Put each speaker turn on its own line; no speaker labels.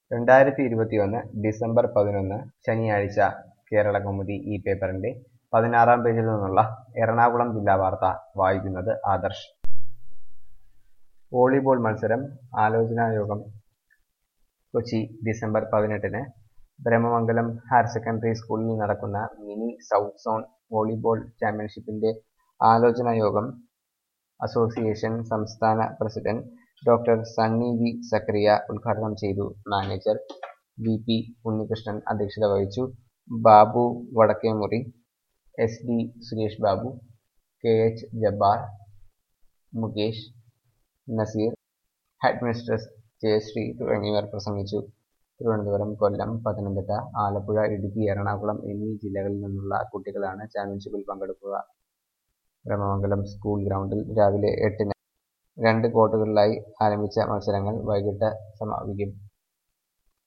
രണ്ടായിരത്തി ഇരുപത്തിയൊന്ന് ഡിസംബർ പതിനൊന്ന് ശനിയാഴ്ച കേരളകൗമുദി ഈ പേപ്പറിന്റെ പതിനാറാം പേജിൽ നിന്നുള്ള എറണാകുളം ജില്ലാ വാർത്ത വായിക്കുന്നത് ആദർശ് വോളിബോൾ മത്സരം ആലോചനായോഗം കൊച്ചി ഡിസംബർ പതിനെട്ടിന് ബ്രഹ്മമംഗലം ഹയർ സെക്കൻഡറി സ്കൂളിൽ നടക്കുന്ന മിനി സൗത്ത് സോൺ വോളിബോൾ ചാമ്പ്യൻഷിപ്പിന്റെ ആലോചനാ യോഗം അസോസിയേഷൻ സംസ്ഥാന president doctor Sunny V Zacharia ഉദ്ഘാടനം ചെയ്തു മാനേജർ വി പി ഉണ്ണികൃഷ്ണൻ അധ്യക്ഷത വഹിച്ചു Babu Vadakkemuri S D Suresh Babu K H Jabbar Mukesh Naseer head mistress Jayashree തുടങ്ങിയവർ പ്രസംഗിച്ചു തിരുവനന്തപുരം കൊല്ലം പത്തനംതിട്ട ആലപ്പുഴ ഇടുക്കി എറണാകുളം എന്നീ ജില്ലകളിൽ നിന്നുള്ള കുട്ടികളാണ് ചാമ്പ്യൻഷിപ്പിൽ പങ്കെടുക്കുക ബ്രഹ്മമംഗലം സ്കൂൾ ഗ്രൗണ്ടിൽ രാവിലെ എട്ടിന് രണ്ട് കോർട്ടുകളിലായി ആരംഭിച്ച മത്സരങ്ങൾ വൈകിട്ട് സമാപിക്കും